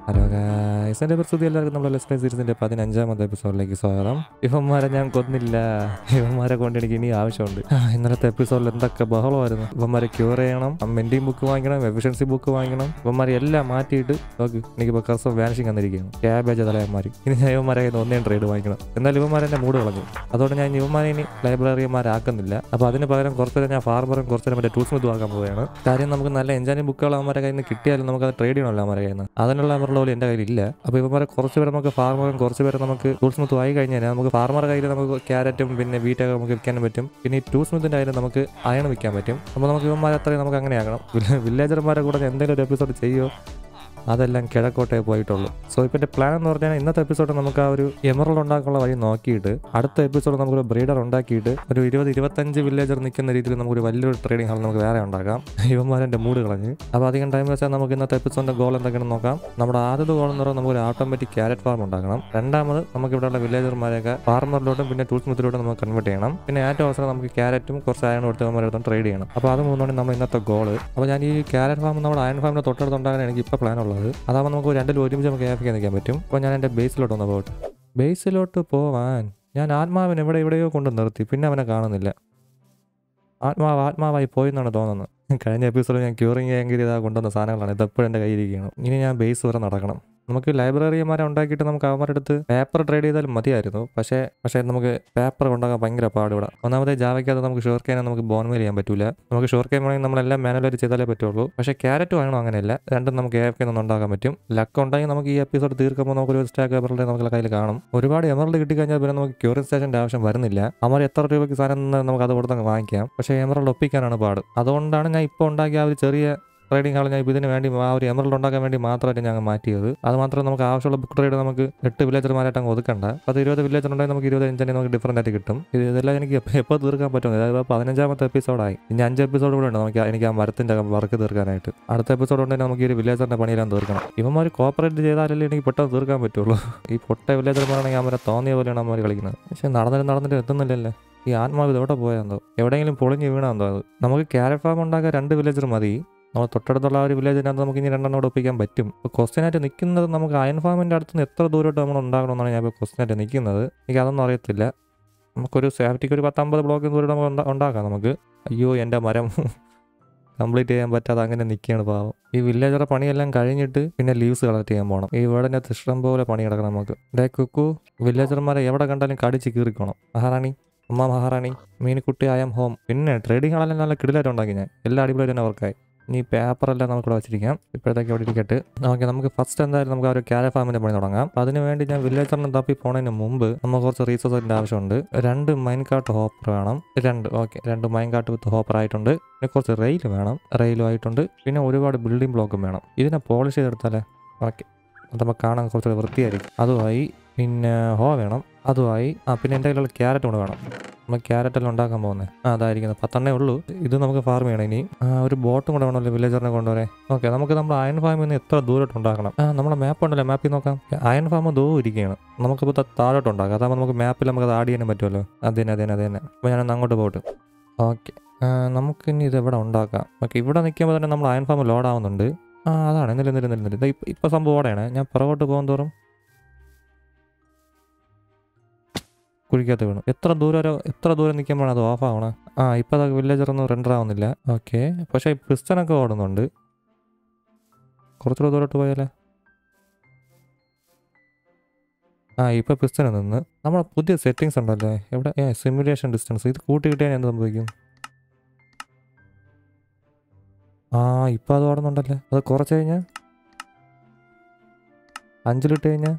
Hello guys എൻ്റെ പ്രസ്തുതി എല്ലാവർക്കും നമ്മുടെ ലെസ്പേ സീരീസിൻ്റെ പതിനഞ്ചാമത്തെ എപ്പിസോഡിലേക്ക് സ്വാഗതം ഇവന്മാരെ ഞാൻ കൊന്നില്ല ഇവന്മാരെ കൊണ്ട് എനിക്ക് ഇനി ആവശ്യമുണ്ട് ആ, ഇന്നലത്തെ എപ്പിസോഡിൽ എന്തൊക്കെ ബഹളമായിരുന്നു ഇവന്മാരെ ക്യൂർ ചെയ്യണം മെൻറ്റിങ് ബുക്ക് വാങ്ങിക്കണം എഫിഷ്യൻസി ബുക്ക് വാങ്ങിക്കണം ഇവന്മാരെ എല്ലാം മാറ്റിയിട്ട് നോക്ക് എനിക്കിപ്പോൾ കർസം വാനിഷിങ് വന്നിരിക്കുകയാണ് ക്യാബേജ് തലയന്മാർ ഇനി ഞാൻ ഇവന്മാരെ കയ്യിൽ നിന്ന് ഒന്നേ ട്രേഡ് വാങ്ങിക്കണം എന്നാലും ഇവന്മാരെ എൻ്റെ മൂട് കളഞ്ഞു അതുകൊണ്ട് ഞാൻ ഇവന്മാരെ ഇനി ലൈബ്രറിമാരാക്കുന്നില്ല അപ്പോൾ അതിന് പകരം കുറച്ചുനേരം ഞാൻ ഫാർമറും കുറച്ചുനേരം മറ്റേ ടൂൾസ് സ്മിത്ത് വാങ്ങാൻ പോവുകയാണ് കാര്യം നമുക്ക് നല്ല എഞ്ചാനിങ് ബുക്കുകൾ അവന്മാരെ കയ്യിൽ നിന്ന് കിട്ടിയാലും നമുക്ക് അത് ട്രേഡ് ചെയ്യണമല്ലോ അവന്മാരെ കയ്യിൽ നിന്ന് അതിനുള്ള അവരുടെ പോലും എൻ്റെ കയ്യിലില്ല അപ്പോൾ ഇവന്മാരെ കുറച്ച് പേരെ നമുക്ക് ഫാർമറും കുറച്ച് പേരെ നമുക്ക് ടൂൾ സ്മിത്ത് വാങ്ങി കഴിഞ്ഞാൽ നമുക്ക് ഫാർമറുടെ കയ്യിൽ നമുക്ക് ക്യാരറ്റും പിന്നെ വീറ്റൊക്കെ നമുക്ക് വിൽക്കാനും പറ്റും പിന്നെ ഈ ടൂൾ സ്മിത്തിൻ്റെ കയ്യിൽ നമുക്ക് അയൺ വിൽക്കാൻ പറ്റും അപ്പോൾ നമുക്ക് ഇവന്മാരെ അത്രയും നമുക്ക് അങ്ങനെ ആക്കണം വില്ലേജർമാരെ കൂടെ ഞാൻ എന്തെങ്കിലും ഒരു എപ്പിസോഡ് ചെയ്യുമോ അതെല്ലാം കിഴക്കോട്ടേ പോയിട്ടുള്ളൂ സോ ഇപ്പം എൻ്റെ പ്ലാൻ എന്ന് പറഞ്ഞാൽ ഇന്നത്തെ എപ്പിസോഡ് നമുക്ക് ആ ഒരു എമറൽ ഉണ്ടാക്കാനുള്ള വഴി നോക്കിയിട്ട് അടുത്ത എപ്പിസോഡ് നമുക്കൊരു ബ്രീഡർ ഉണ്ടാക്കിയിട്ട് ഒരു ഇരുപത് ഇരുപത്തഞ്ച് വില്ലേജർ നിൽക്കുന്ന രീതിയിൽ നമുക്കൊരു വലിയൊരു ട്രേഡിംഗ് ഹാൾ നമുക്ക് വേറെ ഉണ്ടാക്കാം ഇവന്മാരെൻ്റെ മൂഡ് കളഞ്ഞ് അപ്പോൾ അധികം ടൈം വെച്ചാൽ നമുക്ക് ഇന്നത്തെ എപ്പിസോഡിൻ്റെ ഗോൾ എന്തൊക്കെയാണെന്ന് നോക്കാം നമ്മുടെ ആദ്യത്തെ ഗോൾ എന്ന് പറയുന്നത് നമുക്കൊരു ഓട്ടോമാറ്റിക് ക്യാരറ്റ് ഫാം ഉണ്ടാക്കണം രണ്ടാമത് നമുക്ക് ഇവിടെയുള്ള വില്ലേജർമാരെയൊക്കെ ഫാർമറിലോട്ടും പിന്നെ ടൂൾസ് മിത്തിലോട്ടും നമുക്ക് കൺവേർട്ട് ചെയ്യണം പിന്നെ ഏറ്റവും അവസരം നമുക്ക് ക്യാരറ്റും കുറച്ച് അയൺ കൊടുത്ത് നമ്മളെടുത്തും ട്രേഡ് ചെയ്യണം അപ്പോൾ അത് മൂന്നാണ് നമ്മൾ ഇന്നത്തെ ഗോൾ അപ്പോൾ ഞാൻ ഈ ക്യാരറ്റ് ഫാം നമ്മുടെ അയൺ ഫാമിൻ്റെ തൊട്ടടുത്ത് ഉണ്ടാകാൻ എനിക്ക് ഇപ്പോൾ പ്ലാൻ ഉള്ളത് അതാകുമ്പോൾ നമുക്ക് രണ്ടിലും ഒരുമിച്ച് നമുക്ക് ഏഫിക്കാൻ നിൽക്കാൻ പറ്റും അപ്പോൾ ഞാൻ എൻ്റെ ബേസിലോട്ട് ഒന്ന് പോകട്ടെ ബേസിലോട്ട് പോവാൻ ഞാൻ ആത്മാവിനെ ഇവിടെ എവിടെയോ കൊണ്ട് നിർത്തി പിന്നെ അവനെ കാണുന്നില്ല ആത്മാവ് ആത്മാവായി പോയി എന്നാണ് തോന്നുന്നത് കഴിഞ്ഞ എപ്പിസോഡിൽ ഞാൻ ക്യൂറിങ് എങ്കിൽ ഇതാ കൊണ്ടുവന്ന സാധനങ്ങളാണ് ഇതെപ്പോഴും എൻ്റെ കയ്യിലിരിക്കുകയാണ് ഇനി ഞാൻ ബേസ് വരെ നടക്കണം നമുക്ക് ലൈബ്രറിമാരെ ഉണ്ടാക്കിയിട്ട് നമുക്ക് അവന്മാരുടെ അടുത്ത് പേപ്പർ ട്രേഡ് ചെയ്താലും മതിയായിരുന്നു പക്ഷേ പക്ഷേ നമുക്ക് പേപ്പർ ഉണ്ടാക്കാൻ ഭയങ്കര പാടിവിടെ ഒന്നാമത്തെ ജാവയ്ക്കകത്ത് നമുക്ക് ഷുവർ കെയിനെ നമുക്ക് ബോൺമെയിൽ ചെയ്യാൻ പറ്റില്ല നമുക്ക് ഷുവർ കെയിൻ വേണമെങ്കിൽ നമ്മളെല്ലാം മാനുവലായിട്ട് ചെയ്താലേ പറ്റുള്ളൂ പക്ഷേ ക്യാരറ്റ് വാങ്ങണം അങ്ങനെയല്ല രണ്ടും നമുക്ക് എഫ് കെ ഉണ്ടാക്കാൻ പറ്റും ലക്ക് ഉണ്ടെങ്കിൽ നമുക്ക് ഈ എപ്പിസോഡ് തീർക്കുമ്പോൾ നമുക്ക് ഒരു സ്റ്റാക്ക് പേപ്പറിൽ നമുക്ക് കയ്യിൽ കാണും ഒരുപാട് എമറൽ കിട്ടിക്കഴിഞ്ഞാൽ പിന്നെ നമുക്ക് ക്യൂറിയൻ സ്റ്റേഷൻ്റെ ആവശ്യം വരുന്നില്ല അവർ എത്ര രൂപയ്ക്ക് സാധനം തന്നാൽ നമുക്ക് അത് കൊടുത്ത് അങ്ങ് വാങ്ങിക്കാം പക്ഷേ എമറൽ ഒപ്പിക്കാനാണ് പാട് അതുകൊണ്ടാണ് ഞാൻ ഇപ്പോൾ ഉണ്ടാക്കിയ ആ ഒരു ചെറിയ ട്രേഡിംഗ് ഹാൾ ഞാൻ ഇപ്പോൾ ഇതിന് വേണ്ടി ആ ഒരു എമറൽ ഉണ്ടാക്കാൻ വേണ്ടി മാത്രമായിട്ട് ഞങ്ങൾ മാറ്റിയത് അത് മാത്രം നമുക്ക് ആവശ്യമുള്ള ബുക്ക് ട്രേഡ് നമുക്ക് എട്ട് വില്ലേജർമാരായിട്ട് അങ്ങ് ഒതുക്കണ്ട അത് ഇരുപത് വില്ലേജർ ഉണ്ടെങ്കിൽ നമുക്ക് ഇരുപത് ഇഞ്ചിനെ നമുക്ക് ഡിഫറൻ്റ് ആയിട്ട് കിട്ടും ഇത് ഇതെല്ലാം എനിക്ക് എപ്പോൾ എപ്പോൾ തീർക്കാൻ പറ്റും അതായത് പതിനഞ്ചാമത്തെ എപ്പിസോഡായി ഇനി അഞ്ച് എപ്പിസോഡ് കൂടെ ഉണ്ട് നമുക്ക് എനിക്ക് ആ മരത്തിൻ്റെ വർക്ക് തീർക്കാനായിട്ട് അടുത്ത എപ്പിസോഡ് ഉണ്ടെങ്കിൽ നമുക്ക് ഈ ഒരു വില്ലേജറിൻ്റെ പണിയെല്ലാം തീർക്കണം ഇവന്മാർ കോപ്പറേറ്റ് ചെയ്താലല്ലേ എനിക്ക് പെട്ടെന്ന് തീർക്കാൻ പറ്റുള്ളൂ ഈ പൊട്ട വില്ലേജർമാരാണെങ്കിൽ അവരെ തോന്നിയ പോലെയാണ് അവന്മാർ കളിക്കുന്നത് പക്ഷേ നടന്നിട്ട് നടന്നിട്ട് എത്തുന്നില്ലല്ലേ ഈ ആത്മാവ് ഇത് എവിടെ പോയാന്തോ എവിടെയെങ്കിലും പൊളിഞ്ഞ് വീണാന്തോ അത് നമുക്ക് ക്യാരറ്റ് ഫാം ഉണ്ടാക്കാൻ രണ്ട് വില്ലേജർ മതി നമ്മൾ തൊട്ടടുത്തുള്ള ആ ഒരു വില്ലേജിനകത്ത് നമുക്ക് ഇനി രണ്ടെണ്ണം കൂടെ ഒപ്പിക്കാൻ പറ്റും ഇപ്പോൾ ക്വസ്റ്റ്യനായിട്ട് നിൽക്കുന്നത് നമുക്ക് അയൺ ഫാമിൻ്റെ അടുത്ത് നിന്ന് എത്ര ദൂരോട്ട് നമ്മൾ ഉണ്ടാക്കണമെന്നാണ് ഞാൻ ഇപ്പോൾ ക്വസ്റ്റ്യനായിട്ട് നിൽക്കുന്നത് എനിക്ക് അതൊന്നും അറിയത്തില്ല നമുക്കൊരു സേഫ്റ്റിക്ക് ഒരു പത്തമ്പത് ബ്ലോക്ക് ദൂരം നമുക്ക് ഉണ്ടാ- ഉണ്ടാക്കാം നമുക്ക് അയ്യോ എൻ്റെ മരം കംപ്ലീറ്റ് ചെയ്യാൻ പറ്റാതെ അങ്ങനെ നിൽക്കുകയാണ് പാവം ഈ വില്ലേജറെ പണിയെല്ലാം കഴിഞ്ഞിട്ട് പിന്നെ ലീവ്സ് കളക്ട് ചെയ്യാൻ പോകണം ഈ വീടിനകത്ത് ഇഷ്ടം പോലെ പണി കിടക്കണം നമുക്ക് ഡേ കുക്കു വില്ലേജർമാരെ എവിടെ കണ്ടാലും കടിച്ച് കീറിക്കോണം മഹാറാണി അമ്മ മഹാറാണി മീനുക്കുട്ടി ഐ എം ഹോം പിന്നെ ട്രേഡിംഗ് ഹാളെല്ലാം നല്ല കിടിലായിട്ട് ഉണ്ടാക്കി ഞാൻ എല്ലാ അടിപൊളിയായിട്ട് തന്നെ വർക്കായി ഇനി പേപ്പറെല്ലാം നമുക്ക് ഇവിടെ വെച്ചിരിക്കാം ഇപ്പോഴത്തേക്ക് അവിടെ ഇരിക്കട്ടെ ഓക്കെ നമുക്ക് ഫസ്റ്റ് എന്തായാലും നമുക്ക് ആ ഒരു ക്യാര ഫാമിൻ്റെ പണി തുടങ്ങാം അപ്പോൾ അതിന് വേണ്ടി ഞാൻ വില്ലേജറിനെ തപ്പി പോണതിന് മുമ്പ് നമുക്ക് കുറച്ച് റീസോഴ്സിൻ്റെ ആവശ്യമുണ്ട് രണ്ട് മൈൻ കാട്ട് ഹോപ്പർ വേണം രണ്ട് ഓക്കെ രണ്ട് മൈൻ കാട്ട് വിത്ത് ഹോപ്പർ ആയിട്ടുണ്ട് പിന്നെ കുറച്ച് റെയിൽ വേണം റെയിലും ആയിട്ടുണ്ട് പിന്നെ ഒരുപാട് ബിൽഡിംഗ് ബ്ലോക്കും വേണം ഇതിനെ പോളിഷ് ചെയ്തെടുത്താലേ ഓക്കെ അത് നമുക്ക് കാണാൻ കുറച്ച് വൃത്തിയായിരിക്കും അതുമായി പിന്നെ ഹോ വേണം അതുമായി ആ പിന്നെ എൻ്റെ കയ്യിലുള്ള ക്യാരറ്റ് കൊണ്ട് വേണം നമ്മൾ ക്യാരറ്റ് എല്ലാം ഉണ്ടാക്കാൻ പോകുന്നത് ആ അതായിരിക്കുന്നത് പത്തെണ്ണേ ഉള്ളൂ ഇത് നമുക്ക് ഫാർം ചെയ്യണം ഇനി ആ, ഒരു ബോട്ടും കൂടെ വേണമല്ലോ വില്ലേജറിനെ കൊണ്ടുവരാൻ ഓക്കെ നമുക്ക് നമ്മുടെ അയൺ ഫാമിൽ നിന്ന് എത്ര ദൂരോട്ട് ഉണ്ടാക്കണം ആ നമ്മുടെ മാപ്പ് ഉണ്ടല്ലോ മാപ്പിൽ നോക്കാം അയൺ ഫാം ദൂരം ഇരിക്കുകയാണ് നമുക്കിപ്പോൾ ത- താഴോട്ട് ഉണ്ടാക്കാം അതാകുമ്പോൾ നമുക്ക് മാപ്പിൽ നമുക്ക് അത് ആഡ് ചെയ്യാനും പറ്റുമല്ലോ അത് തന്നെ അത് തന്നെ അത് തന്നെ അപ്പോൾ ഞാനൊന്ന് അങ്ങോട്ട് പോയിട്ട് ഓക്കെ നമുക്കിനി ഇത് ഇവിടെ ഉണ്ടാക്കാം ഓക്കെ ഇവിടെ നിൽക്കുമ്പോൾ തന്നെ നമ്മൾ അയൺ ഫാം ലോഡ് ആവുന്നുണ്ട് ആ അതാണ് എന്നില്ല എന്നില്ല എന്നില്ല എന്നില്ല ഇപ്പം ഇപ്പം സംഭവം ഓടെയാണ് ഞാൻ പുറകോട്ട് പോകും തോറും കുഴിക്കകത്ത് വീണു എത്ര ദൂരം ഒരു- എത്ര ദൂരം നിൽക്കുമ്പോഴാണ് അത് ഓഫ് ആവണേ ആ ഇപ്പം അത് വില്ലേജർ ഒന്നും റെൻഡർ ആവുന്നില്ല ഓക്കെ പക്ഷേ ഈ പിസ്റ്റനൊക്കെ ഓടുന്നുണ്ട് കുറച്ചുകൂടെ ദൂരോട്ട് പോയാലേ ആ ഇപ്പം പിസ്റ്റന് നിന്ന് നമ്മുടെ പുതിയ സെറ്റിങ്സ് ഉണ്ടല്ലേ എവിടെ ഏ സിമുലേഷൻ ഡിസ്റ്റൻസ് ഇത് കൂട്ടി കിട്ടിയാൽ എന്ത് സംഭവിക്കും ആ ഇപ്പം അത് ഓടുന്നുണ്ടല്ലേ അത് കുറച്ച് കഴിഞ്ഞാൽ അഞ്ചിലിട്ട് കഴിഞ്ഞാൽ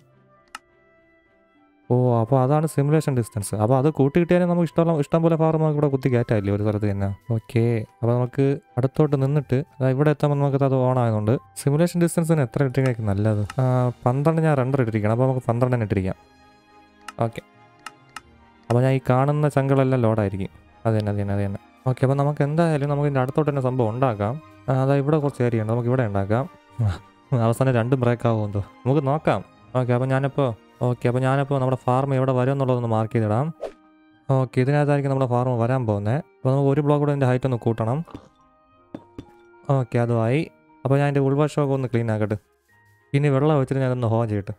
ഓ അപ്പോൾ അതാണ് സിമുലേഷൻ ഡിസ്റ്റൻസ് അപ്പോൾ അത് കൂട്ടി കിട്ടിയാൽ നമുക്ക് ഇഷ്ടമുള്ള ഇഷ്ടം പോലെ ഫാർമ നമുക്ക് ഇവിടെ കുത്തി കയറ്റാല്ലേ ഒരു സ്ഥലത്ത് തന്നെ ഓക്കെ അപ്പോൾ നമുക്ക് അടുത്തോട്ട് നിന്നിട്ട് അതാ ഇവിടെ എത്തുമ്പോൾ നമുക്ക് അത് ഓൺ ആയതുകൊണ്ട് സിമുലേഷൻ ഡിസ്റ്റൻസിന് എത്ര ഇട്ടിരിക്കും നല്ലത് ആ, പന്ത്രണ്ട് ഞാൻ രണ്ടര ഇട്ടിരിക്കണം അപ്പോൾ നമുക്ക് പന്ത്രണ്ടിന് ഇട്ടിരിക്കാം ഓക്കെ അപ്പോൾ ഞാൻ ഈ കാണുന്ന ചങ്കളെല്ലാം ലോഡായിരിക്കും അത് തന്നെ അത് തന്നെ അത് തന്നെ ഓക്കെ അപ്പോൾ നമുക്ക് എന്തായാലും നമുക്ക് ഇതിൻ്റെ അടുത്തോട്ട് തന്നെ സംഭവം ഉണ്ടാക്കാം ആ, അതാ ഇവിടെ കുറച്ച് ഏരിയ ഉണ്ട് നമുക്ക് ഇവിടെ ഉണ്ടാക്കാം അവസാനം രണ്ടും ബ്രേക്ക് ആവുമെന്തോ നമുക്ക് നോക്കാം ഓക്കെ അപ്പോൾ ഞാനിപ്പോൾ ഓക്കെ അപ്പോൾ ഞാനിപ്പോൾ നമ്മുടെ ഫാർം എവിടെ വരും എന്നുള്ളതൊന്ന് മാർക്ക് ചെയ്തിടാം ഓക്കെ ഇതിനകത്തായിരിക്കും നമ്മുടെ ഫാർം വരാൻ പോകുന്നത് അപ്പോൾ നമുക്ക് ഒരു ബ്ലോക്ക് കൂടെ ഇതിൻ്റെ ഹൈറ്റ് ഒന്ന് കൂട്ടണം ഓക്കെ അതുമായി അപ്പോൾ ഞാൻ എൻ്റെ ഉൾവശമൊക്കെ ഒന്ന് ക്ലീൻ ആക്കട്ടെ ഇനി വെള്ളം വെച്ചിട്ട് ഞാനൊന്ന് ഹോൺ ചെയ്യട്ടെ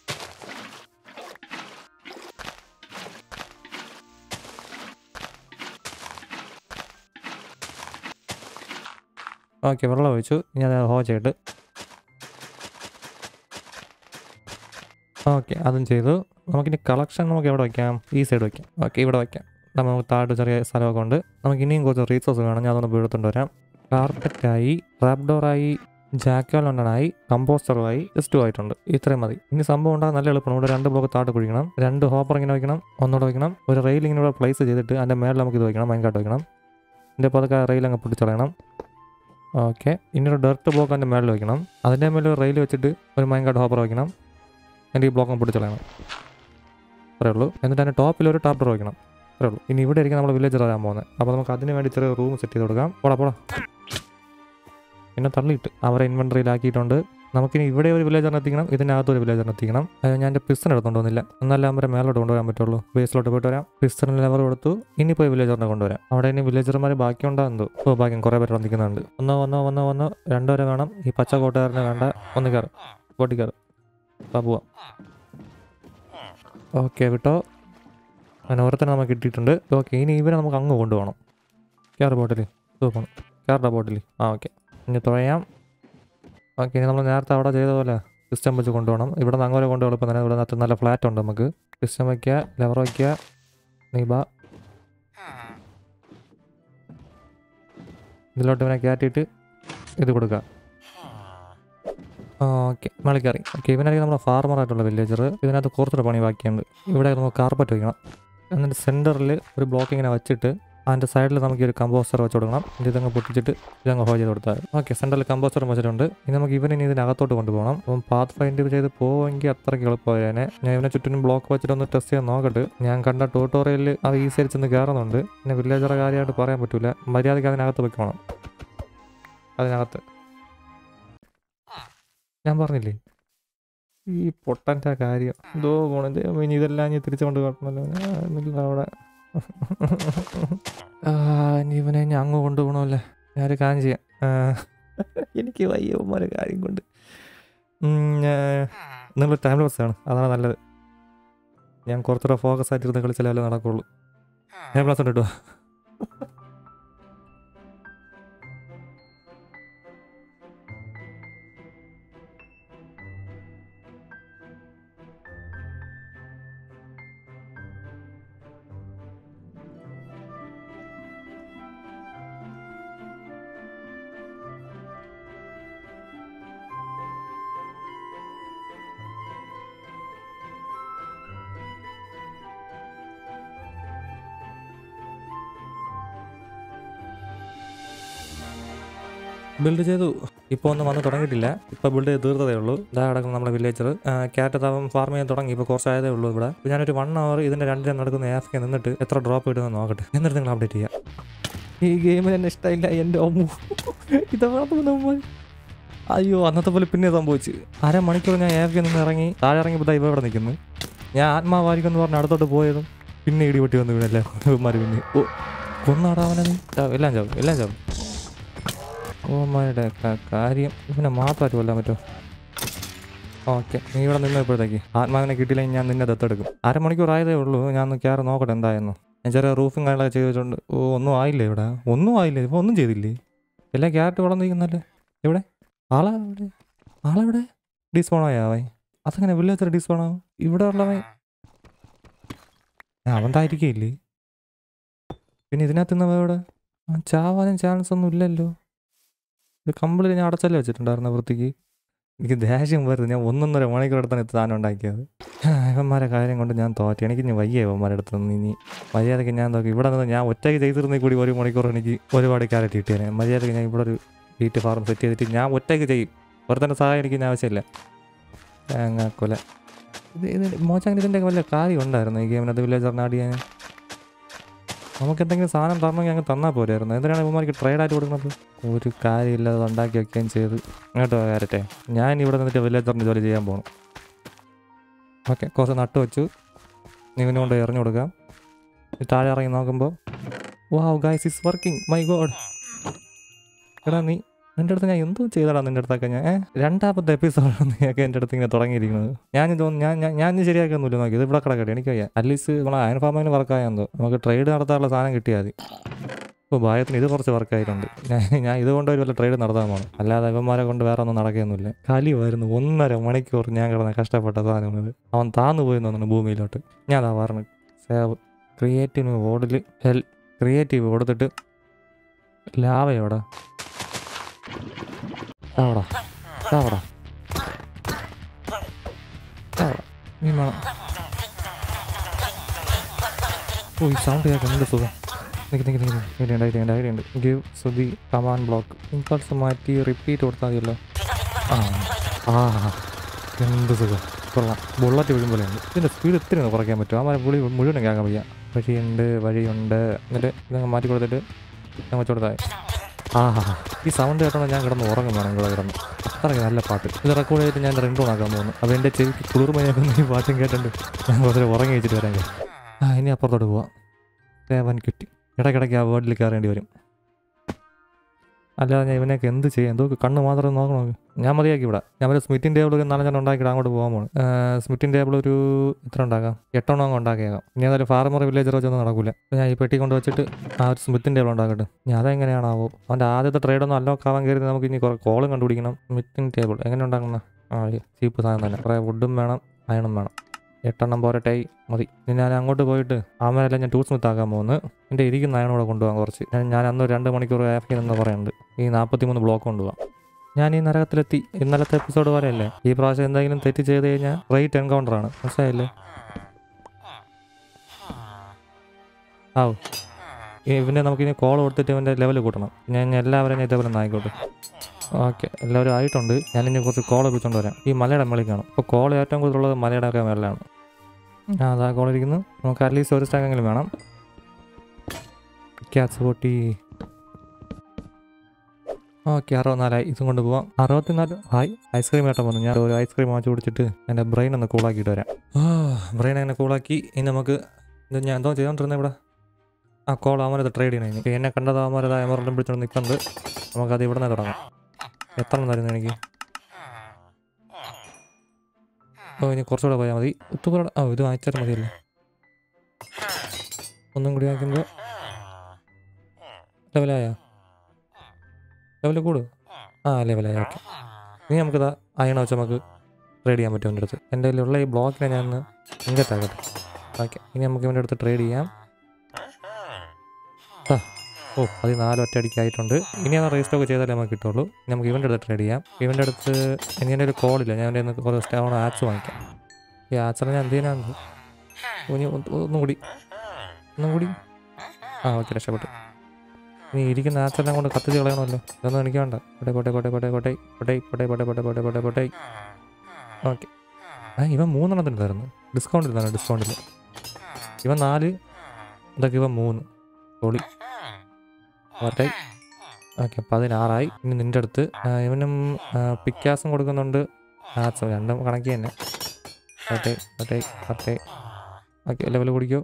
ഓക്കെ വെള്ളം ഒഴിച്ചു ഞാൻ ഹോ ചെയ്തിട്ട് ഓക്കെ അതും ചെയ്തു നമുക്കിനി കളക്ഷൻ നമുക്ക് എവിടെ വയ്ക്കാം ഈ സൈഡ് വയ്ക്കാം ഓക്കെ ഇവിടെ വയ്ക്കാം നമ്മൾ നമുക്ക് താഴെ ചെറിയ സ്ഥലമൊക്കെ ഉണ്ട് നമുക്ക് ഇനിയും കുറച്ച് റീസോഴ്സ് വേണം ഞാൻ അതൊന്ന് വീഴത്തുകൊണ്ട് വരാം കാർപ്പറ്റായി ട്രാപ്ഡോറായി ജാക്കോലണ്ടനായി കമ്പോസ്റ്ററുമായി ജസ്റ്റ് ആയിട്ടുണ്ട് ഇത്രയും മതി ഇനി സംഭവം ഉണ്ടാകാൻ നല്ല എളുപ്പമാണ് ഇവിടെ രണ്ട് ബ്ലോക്ക് താട്ട് കുഴിക്കണം രണ്ട് ഹോപ്പർ ഇങ്ങനെ വയ്ക്കണം ഒന്നുകൂടെ വയ്ക്കണം ഒരു റെയിൽ ഇങ്ങനെ ഇവിടെ പ്ലേസ് ചെയ്തിട്ട് അതിൻ്റെ മേളിൽ നമുക്ക് ഇത് വയ്ക്കണം മൈൻകാട്ട് വയ്ക്കണം ഇതിൻ്റെ പതുക്കെ റെയിൽ അങ്ങ് പൊട്ടിച്ചളയണം ഓക്കെ ഇനി ഒരു ഡെർട്ട് ബ്ലോക്ക് അതിൻ്റെ മേളിൽ വയ്ക്കണം അതിൻ്റെ മേലെ ഒരു റെയിൽ വെച്ചിട്ട് ഒരു മൈൻകാട്ട് ഹോപ്പർ വയ്ക്കണം എൻ്റെ ഈ ബ്ലോക്ക് പൊട്ടിച്ചളയണം അത്രേ ഉള്ളൂ എന്നിട്ട് അതിൻ്റെ ടോപ്പിൽ ഒരു ടാപ്ഡർ വയ്ക്കണം അത്രേ ഉള്ളൂ ഇനി ഇവിടെ ആയിരിക്കും നമ്മൾ വില്ലേജർ വരാൻ പോകുന്നത് അപ്പോൾ നമുക്ക് അതിന് വേണ്ടി ചെറിയ റൂം സെറ്റ് ചെയ്ത് കൊടുക്കാം പോടാ പോടാ പിന്നെ തള്ളിയിട്ട് അവരെ ഇൻവെൻട്രിയിലാക്കിയിട്ടുണ്ട് നമുക്കിനി ഇവിടെ ഒരു വില്ലേജറിനെ എത്തിക്കണം ഇതിനകത്ത് ഒരു വില്ലേജറിനെ എത്തിക്കണം അയ്യോ ഞാൻ എൻ്റെ പിസ്റ്റൺ എടുത്തോണ്ട് വന്നില്ല എന്നാലും അവരെ മേലോട്ട് കൊണ്ടുവരാൻ പറ്റുള്ളൂ ബേസിലോട്ട് പോയിട്ട് വരാം പിസ്റ്റണിൽ ലെവർ കൊടുത്തു ഇനി പോയി വില്ലേജറിനെ കൊണ്ടുവരാം അവിടെ ഇനി വില്ലേജർമാർ ബാക്കിയുണ്ടോ എന്തോ ഓ ഭാഗ്യം കുറേ പേര് വന്നിരിക്കുന്നുണ്ട് ഒന്നോ ഒന്നോ ഒന്നോ ഒന്നോ രണ്ടുപേരെ വേണം ഈ പച്ച കോട്ടുകാരനെ വേണ്ട ഒന്ന് കയറും ബോട്ടി കയറും ആ പോവാം ഓക്കെ വിട്ടോ അങ്ങനെ ഓരോരുത്തരെ നമുക്ക് കിട്ടിയിട്ടുണ്ട് ഓക്കെ ഇനി ഇവരെ നമുക്ക് അങ്ങ് കൊണ്ടുപോകണം കയറ് ബോട്ടിൽ പോകണം കയറുടെ ബോട്ടിൽ ആ ഓക്കെ ഇനി തുഴയാം ഓക്കെ ഇനി നമ്മൾ നേരത്തെ അവിടെ ചെയ്ത പോലെ സിസ്റ്റം വെച്ച് കൊണ്ടുപോകണം ഇവിടെ നിന്ന് അങ്ങോട്ട് കൊണ്ടുപോകും ഇപ്പം തന്നെ ഇവിടെ നിന്ന് നല്ല ഫ്ലാറ്റ് ഉണ്ട് നമുക്ക് സിസ്റ്റം വയ്ക്കുക ലെവർ വയ്ക്കുക നീ ബാ ഇതിലോട്ട് ഇവനെ കയറ്റിയിട്ട് ഇത് കൊടുക്കുക ഓക്കെ മളിക്കറി ഓക്കെ ഇവനായിരിക്കും നമ്മുടെ ഫാർമറായിട്ടുള്ള വില്ലേജർ ഇതിനകത്ത് കുറച്ചൊരു പണി ബാക്കിയുണ്ട് ഇവിടെ നമുക്ക് കാർപ്പറ്റ് വയ്ക്കണം എന്നിട്ട് സെൻറ്ററിൽ ഒരു ബ്ലോക്ക് ഇങ്ങനെ വെച്ചിട്ട് അതിൻ്റെ സൈഡിൽ നമുക്ക് ഈ ഒരു കമ്പോസ്റ്റർ വെച്ച് കൊടുക്കണം ഇത് ഇതങ്ങ് പൊട്ടിച്ചിട്ട് ഇതങ്ങ് ഹോ ചെയ്ത് കൊടുത്താൽ ഓക്കെ സെൻറ്ററിൽ കമ്പോസ്റ്റർ വെച്ചിട്ടുണ്ട് ഇനി നമുക്ക് ഇവനെ ഇനി ഇതിനകത്തോട്ട് കൊണ്ടുപോകണം അപ്പം പാത്ത് ഫൈൻഡ് ചെയ്ത് പോവെങ്കിൽ അത്രയ്ക്ക് എളുപ്പമായേനെ ഞാൻ ഇവനെ ചുറ്റിനും ബ്ലോക്ക് വെച്ചിട്ട് ഒന്ന് ടെസ്റ്റ് ചെയ്യാൻ നോക്കട്ടെ ഞാൻ കണ്ട ട്യൂട്ടോറിയലിൽ അത് ഈസി ആയിട്ട് ചെന്ന് കയറുന്നുണ്ട് പിന്നെ വില്ലേജറെ കാര്യമായിട്ട് പറയാൻ പറ്റില്ല മര്യാദയ്ക്ക് അതിനകത്ത് വെക്കണം അതിനകത്ത് ഞാൻ പറഞ്ഞില്ലേ ഈ പൊട്ടൻ്റെ കാര്യം എന്തോ പോണത് ഇനി ഇതെല്ലാം ഞാൻ തിരിച്ചു കൊണ്ട് കാട്ടണല്ലോ എന്നില്ല അവിടെ ആ, ഇനി ഇവനെ ഞാൻ അങ്ങ് കൊണ്ടുപോകണമല്ലേ ഞാനൊരു കാര്യം ചെയ്യാം ആ, എനിക്ക് വയ്യവന്മാരെ കാര്യം കൊണ്ട് നിങ്ങൾ ടൈം ലോസ് ആണ് അതാണ് നല്ലത് ഞാൻ കുറച്ചുകൂടെ ഫോക്കസ് ആയിട്ടിരുന്ന് കളിച്ചാലേ നടക്കുള്ളൂ ടൈം ലോസ് ഉണ്ട് കേട്ടോ ബിൽഡ് ചെയ്തു ഇപ്പോൾ ഒന്നും വന്ന് തുടങ്ങിയിട്ടില്ല ഇപ്പോൾ ബിൽഡ് ചെയ്ത് തീർത്തതേ ഉള്ളൂ ഇതാ കിടക്കുന്ന നമ്മുടെ വില്ലേജർ ക്യാറ്റ് താവം ഫാർം ചെയ്യാൻ തുടങ്ങി ഇപ്പോൾ കുറച്ചായതേ ഉള്ളൂ ഇവിടെ ഇപ്പോൾ ഞാനൊരു വൺ അവർ ഇതിൻ്റെ രണ്ടിനും നടക്കുന്ന ആഫ്രിക്ക നിന്നിട്ട് എത്ര ഡ്രോപ്പ് കിട്ടുമെന്ന് നോക്കട്ടെ എന്നിട്ട് നിങ്ങൾ അപ്ഡേറ്റ് ചെയ്യാം ഈ ഗെയിമിന് എന്നെ ഇഷ്ടമില്ല എൻ്റെ ഒമ്മു ഇതവിടെ അയ്യോ അന്നത്തെ പോലെ പിന്നെ സംഭവിച്ചു അരമണിക്കൂർ ഞാൻ ആഫ്രിക്ക നിന്ന് ഇറങ്ങി താഴെ ഇറങ്ങിയപ്പോൾ ദാ ഇവ ഇവിടെ നിൽക്കുന്നു ഞാൻ ആത്മാവാരിക്കും എന്ന് പറഞ്ഞ് അടുത്തോട്ട് പോയതും പിന്നെ ഇടിപൊട്ടി വന്നു വീണല്ലേ ഇവന്മാർ പിന്നെ ഓ കൊന്നാടാവനെ എല്ലാം ചാവും എല്ലാം ചാവും ഓമാരുടെ കാര്യം ഇവനെ മാത്രമായിട്ട് കൊല്ലാൻ പറ്റുമോ ഓക്കെ നീ ഇവിടെ നിന്നപ്പോഴത്തേക്ക് ആത്മാവിനെ കിട്ടിയില്ലെങ്കിൽ ഞാൻ നിന്നെ ദത്തെടുക്കും അരമണിക്കൂർ ആയതേ ഉള്ളൂ ഞാൻ ഒന്ന് കയറി നോക്കട്ടെ എന്തായെന്ന് ഞാൻ ചെറിയ റൂഫും കാര്യങ്ങളൊക്കെ ചെയ്ത് വെച്ചിട്ടുണ്ട് ഓ ഒന്നും ആയില്ലേ ഇവിടെ ഒന്നും ആയില്ലേ ഇപ്പോൾ ഒന്നും ചെയ്തില്ലേ എല്ലാ ക്യാരറ്റ് വളർന്നിരിക്കുന്നല്ലേ എവിടെ ആളെ എവിടെ ആളെവിടെ ഡിസ്പോൺ ആയാവേ അതങ്ങനെ വില്ലേജർ ഡിസ്പോൺ ആവും ഇവിടെ ഉള്ളവൻ അവന്തായിരിക്കില്ലേ പിന്നെ ഇതിനകത്ത് നിന്ന് എവിടെ ആ, ചാവാനും ചാൻസ് ഒന്നും ഇല്ലല്ലോ ഇത് കമ്പിളി ഞാൻ അടച്ചല്ലേ വെച്ചിട്ടുണ്ടായിരുന്ന വൃത്തിക്ക് എനിക്ക് ദേഷ്യം വരുന്നത് ഞാൻ ഒന്നൊന്നര മണിക്കൂർ അടുത്താണ് സാധനം ഉണ്ടാക്കിയത് ഇവന്മാരെ കാര്യം കൊണ്ട് ഞാൻ തോറ്റി എനിക്ക് ഇനി വയ്യ ഇവന്മാരുടെ അടുത്ത് നിന്ന് ഇനി മര്യാദയ്ക്ക് ഞാൻ നോക്കി ഇവിടെ നിന്ന് ഞാൻ ഒറ്റയ്ക്ക് ചെയ്തിരുന്നെങ്കിൽ കൂടി ഒരു മണിക്കൂർ എനിക്ക് ഒരുപാട് ക്യാരറ്റ് കിട്ടിയേനെ മര്യാദയ്ക്ക് ഞാൻ ഇവിടെ ഒരു വീട്ട് ഫാർം സെറ്റ് ചെയ്തിട്ട് ഞാൻ ഒറ്റയ്ക്ക് ചെയ്യും ഒരുത്തൻ്റെ സഹായം എനിക്ക് ഇനി ആവശ്യമില്ല തേങ്ങ കൊല ഇത് ഇത് മോശം ഇതിൻ്റെ വല്ല കാര്യം ഉണ്ടായിരുന്നു ഈ ഗെയിമിനകത്ത് വില്ലേജറിന് ആഡ് ചെയ്യാൻ നമുക്ക് എന്തെങ്കിലും സാധനം തരണമെങ്കിൽ അങ്ങ് തന്നാൽ പോരായിരുന്നു എന്തിനാണ് ഇവന്മാർക്ക് ട്രേഡായിട്ട് കൊടുക്കുന്നത് ഒരു കാര്യമില്ലാതെ അത് ഉണ്ടാക്കി വെക്കുകയും ചെയ്ത് അങ്ങോട്ട് കയറട്ടെ ഞാൻ ഇവിടെ നിന്നിട്ട് വില്ലേജറിൻ്റെ ജോലി ചെയ്യാൻ പോകണം ഓക്കെ കുറച്ച് നട്ട് വെച്ചു നീവിനെ കൊണ്ട് എറിഞ്ഞു കൊടുക്കാം ഈ താഴെ ഇറങ്ങി നോക്കുമ്പോൾ wow guys is working my God എടാ നീ നിന്റെ അടുത്ത് ഞാൻ എന്തോ ചെയ്തടാ നിന്റെ അടുത്തൊക്കെ ഞാൻ ഏ? രണ്ടാമത്തെ എപ്പിസോഡാണ് നീയൊക്കെ എൻ്റെ അടുത്ത് ഇങ്ങനെ തുടങ്ങിയിരിക്കുന്നത് ഞാൻ തോന്നുന്നു ഞാൻ ഞാൻ ഞാൻ ഇനി ശരിയാക്കൊന്നുമില്ല നോക്കി ഇത് ഇവിടെ കിടക്കട്ടെ എനിക്ക് വയ്യ അറ്റ്ലീസ്റ്റ് നമ്മളെ അയൺ ഫാമിന് വർക്കായെന്തോ നമുക്ക് ട്രേഡ് നടത്താനുള്ള സാധനം കിട്ടിയാൽ മതി ഇപ്പോൾ ഭായത്തിന് ഇത് കുറച്ച് വർക്കായിട്ടുണ്ട് ഞാൻ ഞാൻ ഇതുകൊണ്ട് ഒരു വല്ല ട്രേഡ് നടത്താൻ പോകണം അല്ലാതെ ഇവന്മാരെ കൊണ്ട് വേറെ ഒന്നും നടക്കുകയൊന്നുമില്ല കലിവായിരുന്നു ഒന്നര മണിക്കൂർ ഞാൻ കിടന്ന കഷ്ടപ്പെട്ട സാധനം ഇത് അവൻ താന്നു പോയി തോന്നുന്നു ഭൂമിയിലോട്ട് ഞാൻ അതാ പറഞ്ഞു സേവ് ക്രിയേറ്റീവ് ഓർഡിൽ ഹെൽ ക്രിയേറ്റീവ് കൊടുത്തിട്ട് ലാവ എവിടെ അവിടെ അവിടെ നീ വേണം ഓ ഈ സൗണ്ട് കേൾക്കാൻ എന്ത് സുഖം നിൽക്ക് നിൽക്ക് നിൽക്ക് ഐഡിയ ഉണ്ട് ഐഡിയ ഉണ്ട് ഐഡിയ ഉണ്ട് give Sudhi come on block impulse മാറ്റി റിപ്പീറ്റ് കൊടുത്താൽ മതിയല്ലോ ആ ആ എന്ത് സുഖം കൊള്ളാം ബുള്ളറ്റ് വീഴും പോലെയുണ്ട് ഇതിൻ്റെ സ്പീഡ് ഇത്തിരി ഒന്ന് കുറയ്ക്കാൻ പറ്റും ആ മരം പുളി മുഴുവനും കേൾക്കാൻ വയ്യ വഴിയുണ്ട് വഴിയുണ്ട് എന്നിട്ട് ഇതങ്ങ് മാറ്റി കൊടുത്തിട്ട് ഞാൻ വെച്ച് കൊടുത്താൽ ആ ഈ സൗണ്ട് കേട്ടോണ്ട് ഞാൻ കിടന്ന് ഉറങ്ങും വേണം ഇവിടെ കിടന്ന് അത്രയ്ക്ക് നല്ല പാട്ട് ഇത് റെക്കോർഡ് ചെയ്തിട്ട് ഞാൻ റിംഗ് ടോൺ ആക്കാൻ പോകുന്നു അപ്പോൾ എൻ്റെ ചെവിക്ക് കുളിർമയാക്കുന്ന ഈ പാട്ടും കേട്ടിട്ടുണ്ട് ഞാൻ കുറച്ച് ഉറങ്ങി വെച്ചിട്ട് വരാൻ ആ ഇനി അപ്പുറത്തോട്ട് പോവാം സേവൻ കിട്ടി ഇടയ്ക്കിടയ്ക്ക് ആ വേർഡിൽ കയറേണ്ടി വരും അല്ലാതെ ഞാൻ ഇവനെയൊക്കെ എന്ത് ചെയ്യും എന്തോ കണ്ണ് മാത്രം നോക്കണോ ഞാൻ മതിയാക്കി ഇവിടെ ഞാൻ ഒരു സ്മിറ്റിംഗ് ടേബിൾ ഒരു നാലഞ്ചെണ്ണം ഉണ്ടാക്കിയിട്ട് അങ്ങോട്ട് പോകാൻ പോകണം സ്മിറ്റിംഗ് ടേബിൾ ഒരു എത്ര ഉണ്ടാക്കാം എട്ടെണ്ണം അങ്ങ് ഉണ്ടാക്കിയേക്കാം ഇനി അതൊരു ഫാർമർ വില്ലേജർ വെച്ചൊന്നും നടക്കില്ല അപ്പോൾ ഞാൻ ഈ പെട്ടി കൊണ്ട് വെച്ചിട്ട് ആ ഒരു സ്മിത്തിൻ്റെ ടേബിൾ ഉണ്ടാക്കട്ടെ ഞാൻ അതെങ്ങനെയാണാവോ അവൻ്റെ ആദ്യത്തെ ട്രേഡൊന്നും അല്ലോക്ക് ആവാൻ കയറി നമുക്ക് ഇനി കുറേ കോളും കണ്ടുപിടിക്കണം സ്മിത്തിങ് ടേബിൾ എങ്ങനെ ഉണ്ടാക്കുന്ന ആ ചീപ്പ് സാധനം തന്നെ കുറേ വുഡും വേണം അയണും വേണം എട്ടെണ്ണം പോരട്ടെ മതി ഇനി ഞാൻ അങ്ങോട്ട് പോയിട്ട് ആമരെല്ലാം ഞാൻ ടൂൾ സ്മിത്ത് ആക്കാൻ പോകുന്നു എൻ്റെ ഇരിക്കുന്ന അയൺ കൂടെ കൊണ്ടുപോകാൻ കുറച്ച് ഞാൻ ഞാൻ അന്ന് രണ്ട് മണിക്കൂർ ആഫിൽ നിന്ന് പറയുന്നുണ്ട് ഈ നാൽപ്പത്തി മൂന്ന് ബ്ലോക്ക് കൊണ്ടുപോകാം ഞാൻ ഈ നരകത്തിലെത്തി ഇന്നലത്തെ എപ്പിസോഡ് പോലെയല്ലേ ഈ പ്രാവശ്യം എന്തെങ്കിലും തെറ്റ് ചെയ്ത് കഴിഞ്ഞാൽ റേറ്റ് എൻകൗണ്ടറാണ് മനസ്സിലായില്ലേ ആവും ഇവനെ നമുക്കിനി കോൾ കൊടുത്തിട്ട് ഇവൻ്റെ ലെവൽ കൂട്ടണം ഞാൻ എല്ലാവരും ഞാൻ ഇതേപോലെ ഒന്ന് ആയിക്കോട്ടെ ഓക്കെ എല്ലാവരും ആയിട്ടുണ്ട് ഞാനിനി കുറച്ച് കോൾ വിളിച്ചോണ്ട് വരാം ഈ മലയുടെ മേളിൽ കാണും അപ്പോൾ കോൾ ഏറ്റവും കൂടുതലുള്ളത് മലയുടെ ഒക്കെ മേളിലാണ് ആ അതാ കോൾ ഇരിക്കുന്നു നമുക്ക് അറ്റ്ലീസ്റ്റ് ഒരു സ്റ്റാക്കെങ്കിലും വേണം ക്യാറ്റ്സ് പൊട്ടി ഓക്കെ അറുപത്തിനാലായി ഇതും കൊണ്ട് പോവാം അറുപത്തിനാല് ഹായ് ഐസ്ക്രീം ഏട്ടൻ വന്നു ഞാൻ ഒരു ഐസ്ക്രീം വാങ്ങിച്ചു കുടിച്ചിട്ട് എൻ്റെ ബ്രെയിൻ ഒന്ന് കൂളാക്കിയിട്ട് വരാം ആ ബ്രെയിൻ അങ്ങനെ കൂളാക്കി ഇനി നമുക്ക് ഇത് ഞാൻ എന്തോ ചെയ്തോണ്ടിരുന്നത് ഇവിടെ ആ കോൾ അവരത് ട്രേഡ് ചെയ്യണം ഇനി എന്നെ കണ്ടത് അവരത് എമറലും പിടിച്ചോണ്ട് നിൽക്കുന്നത് നമുക്കത് ഇവിടെ നിന്ന് തുടങ്ങാം എത്ര എണ്ണം തരുന്നു എനിക്ക് ഓ ഇനി കുറച്ചുകൂടെ പോയാൽ മതി ഒത്തുപോലെ ആ ഇത് വാങ്ങിച്ചാൽ മതിയല്ലോ ഒന്നും കൂടി വാങ്ങിക്കുമ്പോൾ ലെവലായ ലെവൽ കൂടു ആ ലെവലായ ഓക്കെ ഇനി നമുക്കിതാ അയണ വെച്ച് നമുക്ക് ട്രേഡ് ചെയ്യാൻ പറ്റും എൻ്റെ അടുത്ത് എൻ്റെ കയ്യിലുള്ള ഈ ബ്ലോക്കിനെ ഞാൻ ഒന്ന് ഇങ്ങത്താക്കട്ടെ ഓക്കെ ഇനി നമുക്ക് ഇവൻ്റെ അടുത്ത് ട്രേഡ് ചെയ്യാം ആ ഓ അത് നാല് ഒറ്റയടിക്കായിട്ടുണ്ട് ഇനി അത് രജിസ്റ്റർ ഒക്കെ ചെയ്താലേ നമുക്ക് കിട്ടുള്ളൂ ഇനി നമുക്ക് ഇവൻ്റെ അടുത്ത് ട്രേഡ് ചെയ്യാം ഇവൻ്റെ അടുത്ത് ഇനി എൻ്റെ ഒരു കോളില്ല ഞാൻ എൻ്റെ നിന്ന് കുറേ സ്റ്റോൺ ആച്ച് വാങ്ങിക്കാം ഈ ആച്ചറ ഞാൻ എന്ത് ചെയ്യാനാണ് ഇനി ഒന്ന് ഒന്നും കൂടി ഒന്നും കൂടി ആ ഓക്കെ രക്ഷപ്പെട്ടു ഇനി ഇരിക്കുന്ന ആച്ചെല്ലാം കൊണ്ട് കത്തിച്ച് കളയണമല്ലോ ഇതൊന്നും എനിക്ക് വേണ്ട കോട്ടെ കോട്ടെ കോട്ടെ കോട്ടെ കോട്ടെ കോട്ടെ കോട്ടെ കോട്ടെ കോട്ടെ കോട്ടെ കോട്ടെ കോട്ടെ ഓക്കെ ആ ഇവൻ മൂന്നെണ്ണത്തിന് തരുന്നു ഡിസ്കൗണ്ടിൽ തന്നെ ഡിസ്കൗണ്ടിൽ ഇവൻ നാല് ഇതൊക്കെ ഇവൻ മൂന്ന് പൊളി ഓട്ടെ ഓക്കെ പതിനാറായി ഇനി നിൻ്റെ അടുത്ത് ആ, ഇവനും പിക്കാസും കൊടുക്കുന്നുണ്ട് ആച്ചും രണ്ടും കണക്കി തന്നെ ഓട്ടെ ഓട്ടെ ഓട്ടെ ഓക്കെ ലെവൽ കൂടിക്കോ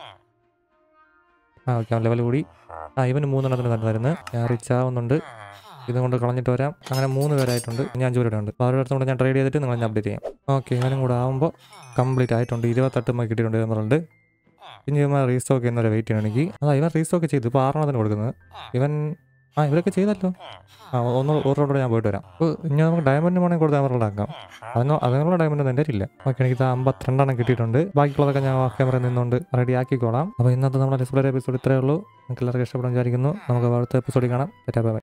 ആ ഓക്കെ ലെവൽ കൂടി ആ ഇവന് മൂന്നെണ്ണത്തിന് തന്നെ തരുന്നത് ഞാൻ റിച്ച് ആവുന്നുണ്ട് ഇതും കൊണ്ട് കളഞ്ഞിട്ട് വരാം അങ്ങനെ മൂന്ന് പേരായിട്ടുണ്ട് ഇനി അഞ്ച് പേരുടെ ഉണ്ട് അപ്പോൾ അവരുടെ അടുത്തും കൂടെ ഞാൻ ട്രേഡ് ചെയ്തിട്ട് നിങ്ങൾ ഞാൻ അപ്ഡേറ്റ് ചെയ്യാം ഓക്കെ ഇവനും കൂടെ ആകുമ്പോൾ കംപ്ലീറ്റ് ആയിട്ടുണ്ട് ഇരുപത്തെട്ട് മണി കിട്ടിയിട്ടുണ്ട് എന്നുള്ളത് ഇനി ഇവൻ റീസ്റ്റോക്ക് ചെയ്യുന്നവരെ വെയിറ്റ് ചെയ്യണം എനിക്ക് അതാ ഇവൻ റീസ്റ്റോക്ക് ചെയ്തു ഇപ്പോൾ ആറെണ്ണത്തിന് കൊടുക്കുന്നത് ഇവൻ ആ ഇവരൊക്കെ ചെയ്തല്ലോ ആ ഒന്ന് ഒരു റൗണ്ട് ഞാൻ പോയിട്ട് വരാം അപ്പോൾ ഇനി നമുക്ക് ഡയമണ്ട് വേണമെങ്കിൽ കൊടുത്ത് എമറൽഡ് ആക്കാം അതിന് അതിനുള്ള ഡയമണ്ട് ഒന്നും എൻ്റെ ഇല്ല ഓക്കെ എനിക്ക് ഇത് അമ്പത്തിരണ്ടെണ്ണം കിട്ടിയിട്ടുണ്ട് ബാക്കിയുള്ളതൊക്കെ ഞാൻ ഓഫ് ക്യാമറ നിന്നുകൊണ്ട് റെഡി ആക്കിക്കോളാം അപ്പോൾ ഇന്നത്തെ നമ്മുടെ ഡിസ്പ്ലേ എപ്പിസോഡ് ഇത്രയേ ഉള്ളൂ നിങ്ങൾക്ക് എല്ലാവർക്കും ഇഷ്ടപ്പെടും വിചാരിക്കുന്നു നമുക്ക് അടുത്ത എപ്പിസോഡിൽ കാണാം ബൈ ബൈ